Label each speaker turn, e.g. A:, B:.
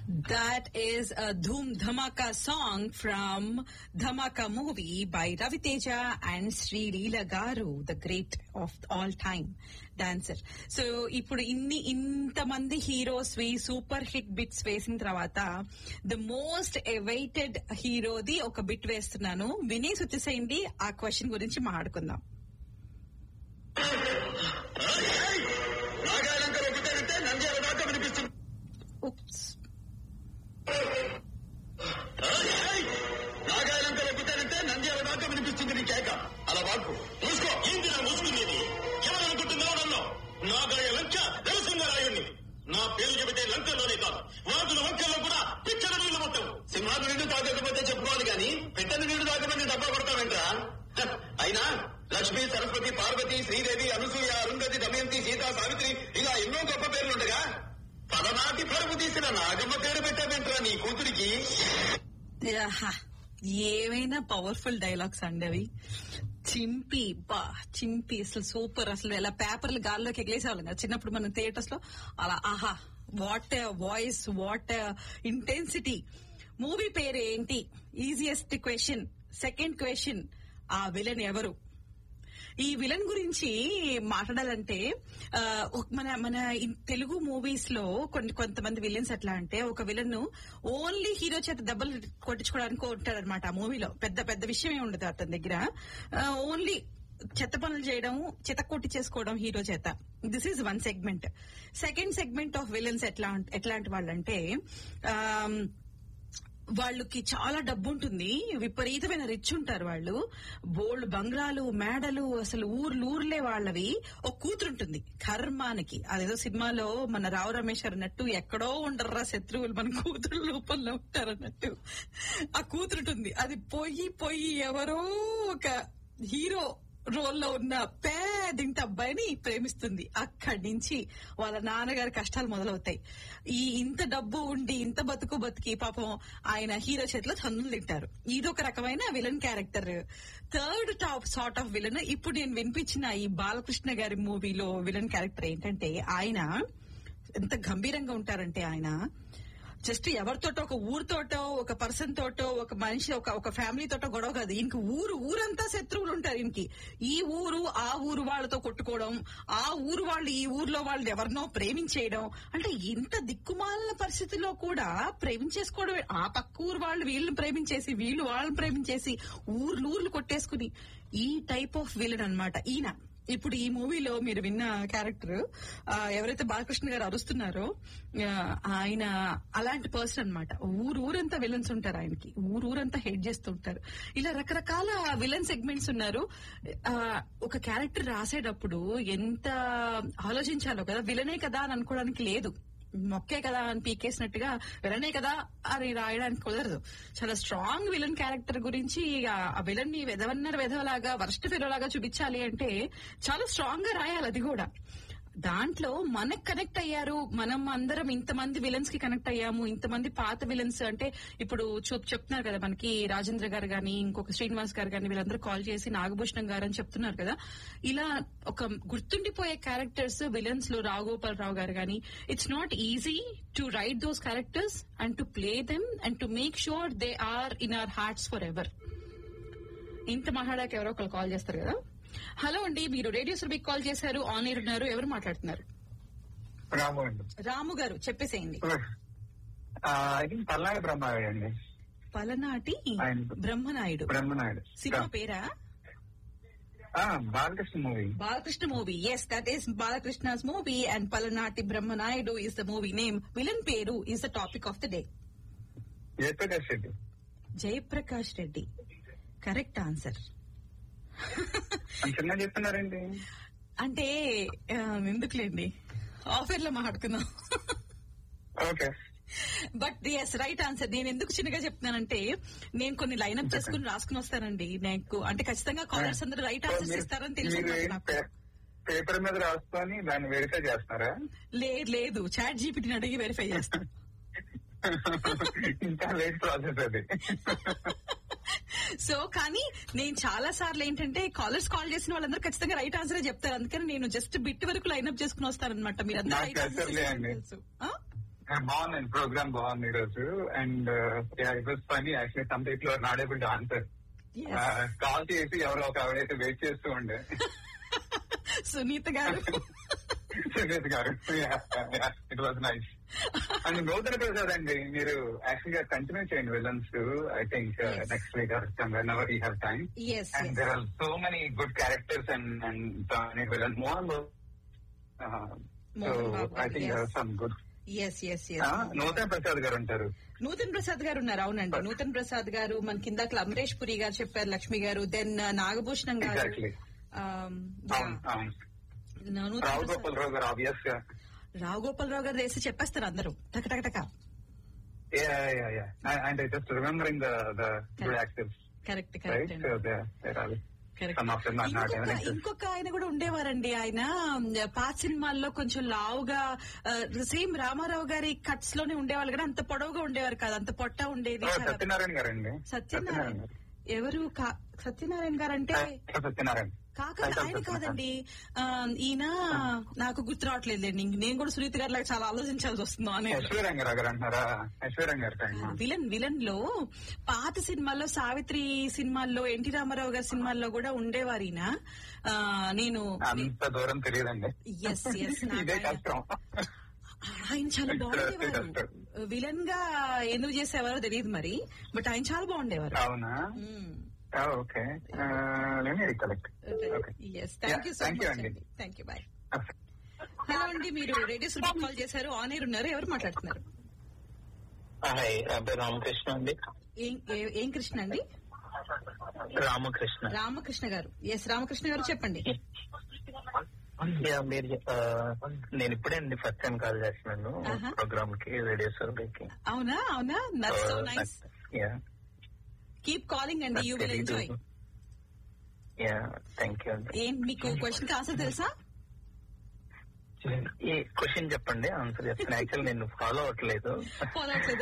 A: That is a Dhoom Dhamaka song from Dhamaka movie by Ravi Teja and Sri Leela Garu, the great of all time dancer. So ఇప్పుడు ఇన్ని ఇంతమంది heroes వి super hit bits వేసిన తర్వాత the most awaited హీరోది ఒక bit వేస్తున్నాను వినేసి వచ్చేసేయండి ఆ క్వశ్చన్ గురించి మాట్లాడుకుందాం
B: నాగాలంకలో పుట్టారంటే నంద్యాల దాకా వినిపిస్తుంది
A: ఉప్స్
B: నాగాలంకలో పుట్టారంటే నంద్యాల దాకా వినిపిస్తుంది నీ కేక అలా వాకు మూసుకో ఏంటి నా మూసుకునేది ఎవరనుకుంటున్నావు నన్ను నాగాయ లంక నరసింహరాయుణ్ణి నా పేరు చెబితే లంకలోనే కాదు వాకుల వంకల్లో కూడా పిచ్చల నీళ్లు మొత్తం సింహాలు నీళ్లు తాగకపోతే చెప్పుకోవాలి గాని పెట్టని నీళ్లు తాగమని డబ్బా కొడతావేంట్రా హ, అయినా లక్ష్మి సరస్వతి పార్వతి శ్రీదేవి అనసూయ అరుంధతి దమయంతి సీత సావిత్రి ఇలా ఎన్నో గొప్ప పేర్లుండగా పలనాటి పరుపు తీసిన నాగమ్మ పేరు పెట్టావేంట్రా నీ కూతురికి
A: ఆహా, ఏమైనా పవర్ఫుల్ డైలాగ్స్ అండి అవి చింపి బా చింపి అసలు సూపర్ అసలు ఎలా పేపర్లు గాల్లోకి ఎగిలేసేవాళ్ళం కదా చిన్నప్పుడు మనం థియేటర్స్ లో అలా ఆహా what voice what intensity movie పేరు ఏంటి ఈజియెస్ట్ క్వశ్చన్ సెకండ్ క్వశ్చన్ ఆ విలన్ ఎవరు ఈ విలన్ గురించి మాట్లాడాలంటే ఆ, ఒక- మన మన ఇన్- తెలుగు మూవీస్ లో కొన్ని కొంతమంది విలన్స్ ఎట్లా అంటే ఒక విలన్ ఓన్లీ హీరో చేత దెబ్బలు కొట్టించుకోవడానికి ఉంటాడనమాట ఆ మూవీలో పెద్ద పెద్ద విషయం ఏమి ఉండదు అతని దగ్గర ఓన్లీ చెత్త పనులు చేయడం చెత్త కొట్టి చేసుకోవడం హీరో చేత this is one segment second segment of villains ఎట్లా ఎట్లాంటి వాళ్ళంటే ఆమ్, వాళ్ళకి చాలా డబ్బు ఉంటుంది విపరీతమైన రిచ్ ఉంటారు వాళ్ళు బోల్డ్ బంగ్లాలు మేడలు అసలు ఊర్లు ఊర్లే వాళ్ళవి ఒక కూతురు ఉంటుంది కర్మానికి అదేదో సినిమాలో మన రావు రమేష్ గారు అన్నట్టు ఎక్కడో ఉండర్రా శత్రువులు మన కూతురు రూపంలో ఉంటారన్నట్టు ఆ కూతురు ఉంటుంది అది పోయి పోయి ఎవరో ఒక హీరో రోల్లో ఉన్న పేదింటి అబ్బాయిని ప్రేమిస్తుంది అక్కడి నుంచి వాళ్ళ నాన్నగారి కష్టాలు మొదలవుతాయి ఈ ఇంత డబ్బు ఉండి ఇంత బతుకు బతికి పాపం ఆయన హీరో చేతిలో తన్నులు తింటారు ఇదొక రకమైన villain character third top sort of villain ఇప్పుడు నేను వినిపించిన ఈ బాలకృష్ణ గారి మూవీలో విలన్ క్యారెక్టర్ ఏంటంటే ఆయన ఎంత గంభీరంగా ఉంటారంటే ఆయన జస్ట్ ఎవరితోటో ఒక ఊరితోటో ఒక పర్సన్ తోటో ఒక మనిషి ఒక ఒక ఫ్యామిలీ తోటో గొడవ కాదు ఇంక ఊరు ఊరంతా శత్రువులు ఉంటారు ఇంకి ఈ ఊరు ఆ ఊరు వాళ్ళతో కొట్టుకోవడం ఆ ఊరు వాళ్ళు ఈ ఊర్లో వాళ్ళు ఎవరినో ప్రేమించేయడం అంటే ఇంత దిక్కుమాలిన పరిస్థితిలో కూడా ప్రేమించేసుకోవడం ఆ పక్క ఊరు వాళ్ళు వీళ్ళని ప్రేమించేసి వీళ్ళు వాళ్ళని ప్రేమించేసి ఊర్లు ఊర్లు కొట్టేసుకుని ఈ టైప్ ఆఫ్ విలన్ అన్నమాట ఈయన ఇప్పుడు ఈ మూవీలో మీరు విన్న క్యారెక్టర్ ఎవరైతే బాలకృష్ణ గారు అరుస్తున్నారో ఆ, ఆయన అలాంటి పర్సన్ అన్నమాట ఊరు ఊరంతా విలన్స్ ఉంటారు ఆయనకి ఊరు ఊరంతా హెడ్ చేస్తుంటారు ఇలా రకరకాల విలన్ సెగ్మెంట్స్ ఉన్నారు ఆ, ఒక క్యారెక్టర్ రాసేటప్పుడు ఎంత ఆలోచించాలో కదా విలనే కదా అని అనుకోవడానికి లేదు మొక్కే కదా అని పీకేసినట్టుగా విలనే కదా అని రాయడానికి కుదరదు చాలా స్ట్రాంగ్ విలన్ క్యారెక్టర్ గురించి ఆ- ఆ విలన్ ని వెదవన్నర వెధవలాగా వర్స్ట్ ఫిరోలాగా చూపించాలి అంటే చాలా స్ట్రాంగ్ గా రాయాలి అది కూడా దాంట్లో మనకు కనెక్ట్ అయ్యారు మనం అందరం ఇంతమంది విలన్స్ కి కనెక్ట్ అయ్యాము ఇంతమంది పాత విలన్స్ అంటే ఇప్పుడు చూప్ చెప్తున్నారు కదా మనకి రాజేంద్ర గారు గాని ఇంకొక శ్రీనివాస్ గారు గాని వీళ్ళందరూ కాల్ చేసి నాగభూషణం గారు అని చెప్తున్నారు కదా ఇలా ఒక గుర్తుండిపోయే క్యారెక్టర్స్ విలన్స్ లో రాఘగోపాల్ రావు గారు గాని it's not easy to write those characters and to play them and to make sure they are in our hearts forever ఇంత మాట్లాడాక ఎవరో ఒకరు కాల్ చేస్తారు కదా హలో అండి మీరు రేడియో సురభికి కాల్ చేశారు ఆన్ ఎయిర్ ఉన్నారు ఎవరు మాట్లాడుతున్నారు
C: రాము అండి
A: రాము గారు చెప్పేసేయండి
C: ఐ థింక్ పల్నాడు బ్రహ్మావి అండి
A: పలనాటి
C: ఆయన-
A: బ్రహ్మనాయుడు
C: బ్రహ్మనాయుడు
A: సినిమా పేరా
C: ఆ, Balakrishna movie
A: Balakrishna movie yes that is Balakrishna's movie and Palnati Brahmanaidu is the movie name villain పేరు is the topic of the day
C: Jayaprakash Reddy
A: Jayaprakash Reddy correct answer
C: అని చిన్న చెప్తున్నారండి
A: అంటే ఆ, ఎందుకులేండి ఆఫర్ లో మాట్లాడుకుందాం
C: okay
A: but yes right answer నేను ఎందుకు చిన్నగా చెప్తున్నానంటే నేను కొన్ని లైన్అప్ చేసుకుని రాసుకుని వస్తానండి నాకు అంటే ఖచ్చితంగా కాలర్స్ అందరూ రైట్ ఆన్సర్స్ ఇస్తారని తెలుసు
C: మీరు
A: నాకు.
C: ఏం పే- పేపర్ మీద రాసుకొని దాన్ని వెరిఫై చేస్తున్నారా
A: లేదు లేదు చాట్ జీపీటీని అడిగి వెరిఫై చేస్తాను
C: ఇంకా లేట్ ప్రాసెస్ అది
A: సో కానీ నేను చాలా సార్లు ఏంటంటే కాలర్స్ కాల్ చేసిన వాళ్ళందరూ ఖచ్చితంగా రైట్ ఆన్సర్ చెప్తారు అందుకని నేను జస్ట్ బిట్ వరకు లైన్అప్ చేసుకుని వస్తానన్నమాట మీరందరూ
C: నాకు
A: రైట్ ఆన్సర్
C: తెలుసులే అండి.
A: తెలుసు ఆ?
C: బాగుంది ప్రోగ్రామ్ బాగుంది ఈ రోజు and it was funny actually some people are not able to answer call చేసి ఎవరో ఒక ఆవిడైతే వెయిట్ చేస్తూ ఉండే
A: సునీత గారు
C: సునీత్ గారు ఇట్ వాజ్ నైస్ అండ్ నూతన ప్రసాద్ అండి మీరు యాక్చువల్ గా కంటిన్యూ చేయండి villains I think
A: Yes.
C: Next week whenever you have time
A: yes
C: and there are so many good characters and and Tony villain Mohan Babu. Uh, so
A: Mohan Babu,
C: I think
A: yes.
C: there are some good.
A: Yes yes yes
C: Uh, Nutan Prasad గారు ఉంటారు
A: నూతన్ ప్రసాద్ గారు ఉన్నారు అవునండి నూతన్ ప్రసాద్ గారు మన కింద అమరేష్ పురి గారు చెప్పారు లక్ష్మి గారు దెన్ నాగభూషణం గారు
C: Exactly.
A: Um, yeah.
C: అవును అవును
A: నూతన్
C: రావు
A: ప్రసాద్-
C: గోపాల్ రావు గారు ఆబ్వియస్ గా
A: రావు గోపాలరావు గారు వేసి చెప్పేస్తారు అందరూ టక టక టక
C: and I just remembering the the good
A: Correct.
C: Actors
A: correct
C: right
A: correct
C: so they are
A: Correct.
C: some of them are not even
A: ఇంకొక
C: existing.
A: ఇంకొక ఆయన కూడా ఉండేవారండి ఆయన ఉమ్, పాత సినిమాల్లో కొంచెం లావుగా సేమ్ రామారావు గారి కట్స్ లోనే ఉండేవాళ్ళు కూడా అంత పొడవుగా ఉండేవారు కాదు అంత పొట్ట ఉండేది చాలా-
C: సత్యనారాయణ గారు అండి
A: సత్యనారాయణ ఎవరు కా- సత్యనారాయణ గారు అంటే
C: సత్యనారాయణ
A: కాక
C: సైతం
A: ఆయన
C: సత్యనారాయణ.
A: కాదండి ఆ, ఈయన నాకు గుర్తు రావట్లేదండి ఇంక నేను కూడా సునీత గారి లాగా చాలా ఆలోచించాల్సి వస్తుంది అనే
C: ఐశ్వర్యంగా గారు అంటున్నారా ఐశ్వర్యం గారు టైం
A: విలన్ విలన్ లో పాత సినిమాల్లో సావిత్రి సినిమాల్లో ఎన్టీ రామారావు గారి సినిమాల్లో కూడా ఉండేవారు ఈయన ఆ, నేను
C: అంత దూరం తెలియదండి
A: ఎస్ ఎస్
C: ఇదే కష్టం
A: ఆయన చాలా
C: It's, uh,
A: బాగుండేవారు
C: it's,
A: విలన్ గా ఎందుకు చేసేవారో తెలియదు మరి బట్ ఆయన చాలా బాగుండేవారు
C: అవునా ఓకే నేను recollect okay
A: yes thank you so
C: Thank you
A: much
C: అండి.
A: అండి థ్యాంక్ యూ బాయ్ హలో అండి మీరు రేడియో సుడి కాల్ చేశారు ఆన్ ఎయిర్ ఉన్నారు ఎవరు మాట్లాడుతున్నారు
D: హాయ్ నా పేరు రామకృష్ణ అండి
A: ఏం ఏ- ఏం కృష్ణ అండి
D: రామకృష్ణ
A: రామకృష్ణ గారు ఎస్ రామకృష్ణ గారు చెప్పండి
D: యా, మీరు చెప్- ఆ, నేను ఇప్పుడే అండి ఫస్ట్ టైం కాల్ చేస్తున్నాను
A: ఆహా.
D: ప్రోగ్రామ్ కి రేడియో సర్వేకి
A: అవునా అవునా nuts so nice
D: yeah
A: keep calling అండి you will enjoy
D: yeah thank you అండి
A: ఏం మీకు క్వశ్చన్ కి ఆన్సర్ తెలుసా
D: ఈ క్వశ్చన్ చెప్పండి ఆన్సర్ చెప్తాను యాక్చువల్ నేను ఫాలో అవ్వట్లేదు
A: ఫాలో అవుతుందా